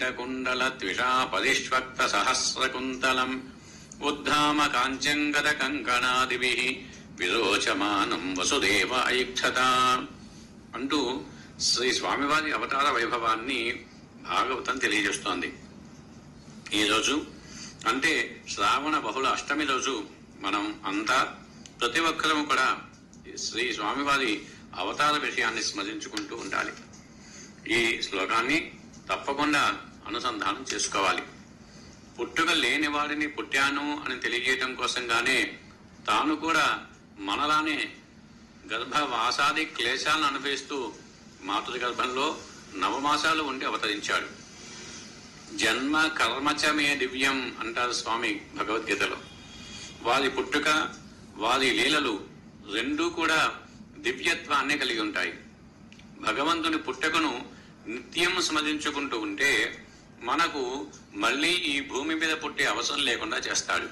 నీలకుండల ద్విషాపదిష్వక్త సహస్రకుంతలం ఉద్ధామ కాంచంగత కంకణాదిభి విరోచమానం వసుదేవ ఐక్షత అంటూ శ్రీ స్వామివారి అవతార వైభవాన్ని భాగవతం తెలియజేస్తోంది ఈ రోజు అంటే శ్రావణ బహుళ అష్టమి రోజు మనం అంతా ప్రతి ఒక్కరూ కూడా శ్రీ స్వామివారి అవతార విషయాన్ని స్మరించుకుంటూ ఉండాలి ఈ శ్లోకాన్ని తప్పకుండా అనుసంధానం చేసుకోవాలి పుట్టుక లేని వాడిని పుట్టాను అని తెలియజేయటం కోసంగానే తాను కూడా మనలానే గర్భవాసాది క్లేశాలను అనుభవిస్తూ మాతృ గర్భంలో నవమాసాలు ఉండి అవతరించాడు జన్మ కర్మచమే దివ్యం అంటారు స్వామి భగవద్గీతలో వారి పుట్టుక వారి లీలలు రెండూ కూడా దివ్యత్వాన్ని కలిగి ఉంటాయి భగవంతుని పుట్టుకను నిత్యం స్మరించుకుంటూ ఉంటే మనకు మళ్ళీ ఈ భూమి మీద పుట్టే అవసరం లేకుండా చేస్తాడు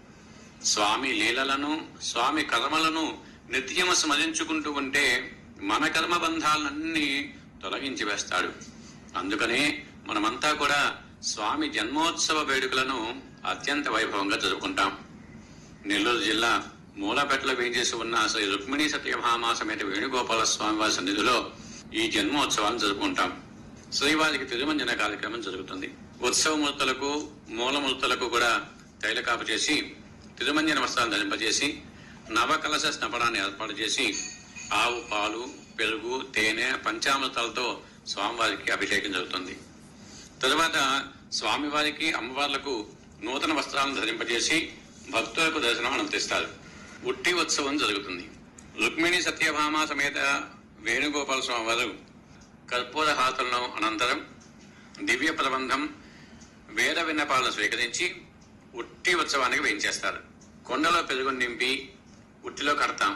స్వామి లీలలను స్వామి కర్మలను నిత్యం స్మరించుకుంటూ ఉంటే మన కర్మ బంధాలన్నీ తొలగించి వేస్తాడు అందుకనే మనమంతా కూడా స్వామి జన్మోత్సవ వేడుకలను అత్యంత వైభవంగా జరుపుకుంటాం నెల్లూరు జిల్లా మూలపేటలో వేయించేసి ఉన్న శ్రీ రుక్మిణీ సత్యభామ సమేత వేణుగోపాల స్వామి వారి సన్నిధిలో ఈ జన్మోత్సవాలను జరుపుకుంటాం శ్రీవారికి తిరుమంజన కార్యక్రమం జరుగుతుంది ఉత్సవమూర్తులకు మూలమూర్తులకు కూడా తైలకాపు చేసి తిరుమంజన వస్త్రాలు ధరింపజేసి నవకలశ స్నపనాన్ని ఏర్పాటు చేసి ఆవు పాలు పెరుగు తేనె పంచామృతాలతో స్వామివారికి అభిషేకం జరుగుతుంది తరువాత స్వామివారికి అమ్మవార్లకు నూతన వస్త్రాలను ధరింపజేసి భక్తులకు దర్శనం అనుమతిస్తారు ఉట్టి ఉత్సవం జరుగుతుంది రుక్మిణి సత్యభామ సమేత వేణుగోపాల స్వామి వారు కర్పూర హారతులను అనంతరం దివ్య ప్రబంధం వేద విన్నపాలను స్వీకరించి ఉట్టి ఉత్సవానికి వేయించేస్తారు కొండలో పెరుగు నింపి ఉట్టిలో కడతాం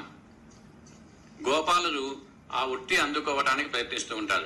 గోపాలులు ఆ ఉట్టి అందుకోవటానికి ప్రయత్నిస్తూ ఉంటారు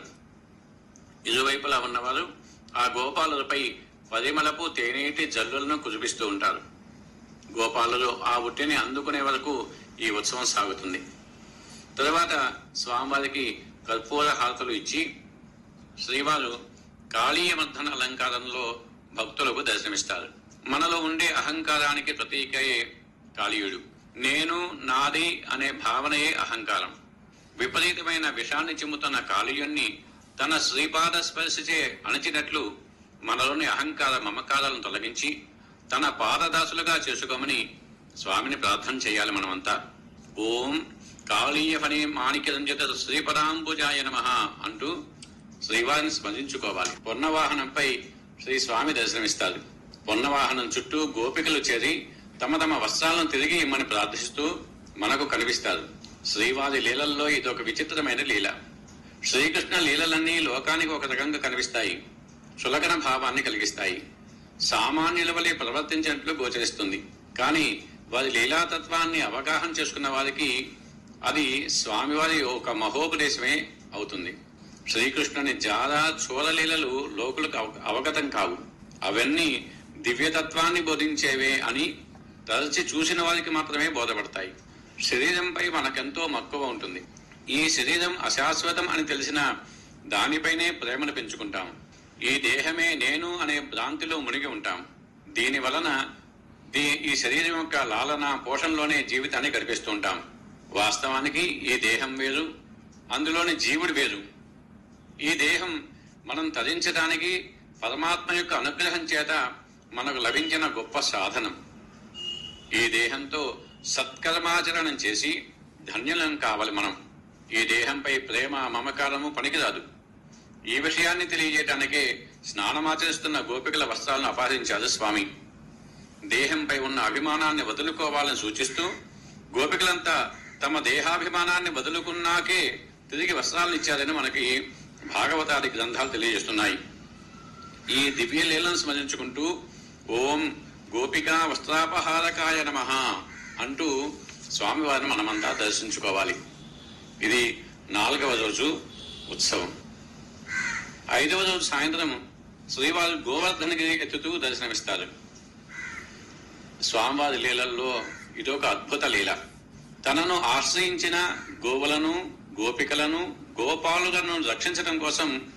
ఇరువైపులా ఉన్నవారు ఆ గోపాలులపై పరిమళపు తేనీటి జల్లులను కురిపిస్తూ ఉంటారు గోపాలులు ఆ ఉట్టిని అందుకునే వరకు ఈ ఉత్సవం సాగుతుంది తరువాత స్వామివారికి కర్పూర హారతులు ఇచ్చి శ్రీవారు కాళీయమర్ధన అలంకారంలో భక్తులకు దర్శనమిస్తారు మనలో ఉండే అహంకారానికి ప్రతీకయే కాళీయుడు నేను నాది అనే భావనయే అహంకారం విపరీతమైన విషాన్ని చిమ్ముతున్న కాళీయుణ్ణి తన శ్రీపాద స్పర్శచే అణచినట్లు మనలోని అహంకార మమకారాలను తొలగించి తన పాదదాసులుగా చేసుకోమని స్వామిని ప్రార్థన చేయాలి మనమంతా ఓం కాళీయ ఫణి మాణిక్యరంజిత శ్రీపదాంబుజాయ నమ అంటూ శ్రీవారిని స్మరించుకోవాలి పొన్నవాహనంపై శ్రీ స్వామి దర్శనమిస్తారు పొన్నవాహనం చుట్టూ గోపికలు చేరి తమ తమ వస్త్రాలను తిరిగి ఇమ్మని ప్రార్థిస్తూ మనకు కనిపిస్తారు శ్రీవారి లీలల్లో ఇదొక విచిత్రమైన లీల శ్రీకృష్ణ లీలలన్నీ లోకానికి ఒక రకంగా కనిపిస్తాయి చులకన భావాన్ని కలిగిస్తాయి సామాన్యుల వలె ప్రవర్తించినట్లు గోచరిస్తుంది కానీ వారి లీలాతత్వాన్ని అవగాహన చేసుకున్న వారికి అది స్వామివారి ఒక మహోపదేశమే అవుతుంది శ్రీకృష్ణుని జారా చూరలీలలు లోకులకు అవ- అవగతం కావు అవన్నీ దివ్యతత్వాన్ని బోధించేవే అని తరచి చూసిన వారికి మాత్రమే బోధపడతాయి శరీరంపై మనకెంతో మక్కువ ఉంటుంది ఈ శరీరం అశాశ్వతం అని తెలిసిన దానిపైనే ప్రేమను పెంచుకుంటాం ఈ దేహమే నేను అనే భ్రాంతిలో మునిగి ఉంటాం దీని వలన దీ ఈ శరీరం యొక్క లాలన పోషణలోనే జీవితాన్ని గడిపిస్తూ ఉంటాం వాస్తవానికి ఈ దేహం వేరు అందులోని జీవుడు వేరు ఈ దేహం మనం తరించడానికి పరమాత్మ యొక్క అనుగ్రహం చేత మనకు లభించిన గొప్ప సాధనం ఈ దేహంతో సత్కర్మాచరణం చేసి ధన్యులం కావాలి మనం ఈ దేహంపై ప్రేమ మమకారము పనికిరాదు ఈ విషయాన్ని తెలియజేయటానికే స్నానమాచరిస్తున్న గోపికల వస్త్రాలను అపహరించారు స్వామి దేహంపై ఉన్న అభిమానాన్ని వదులుకోవాలని సూచిస్తూ గోపికలంతా తమ దేహాభిమానాన్ని వదులుకున్నాకే తిరిగి వస్త్రాలను ఇచ్చారని మనకి భాగవతాది గ్రంథాలు తెలియజేస్తున్నాయి ఈ దివ్య లీలను స్మరించుకుంటూ ఓం గోపికా వస్త్రాపహారకాయ నమ అంటూ స్వామివారిని మనమంతా దర్శించుకోవాలి ఇది నాలుగవ రోజు ఉత్సవం ఐదవ రోజు సాయంత్రం శ్రీవారు గోవర్ధనగిరి ఎత్తుతూ దర్శనమిస్తారు స్వామివారి లీలల్లో ఇదొక అద్భుత లీల తనను ఆశ్రయించిన గోవులను గోపికలను గోపాలులను రక్షించడం కోసం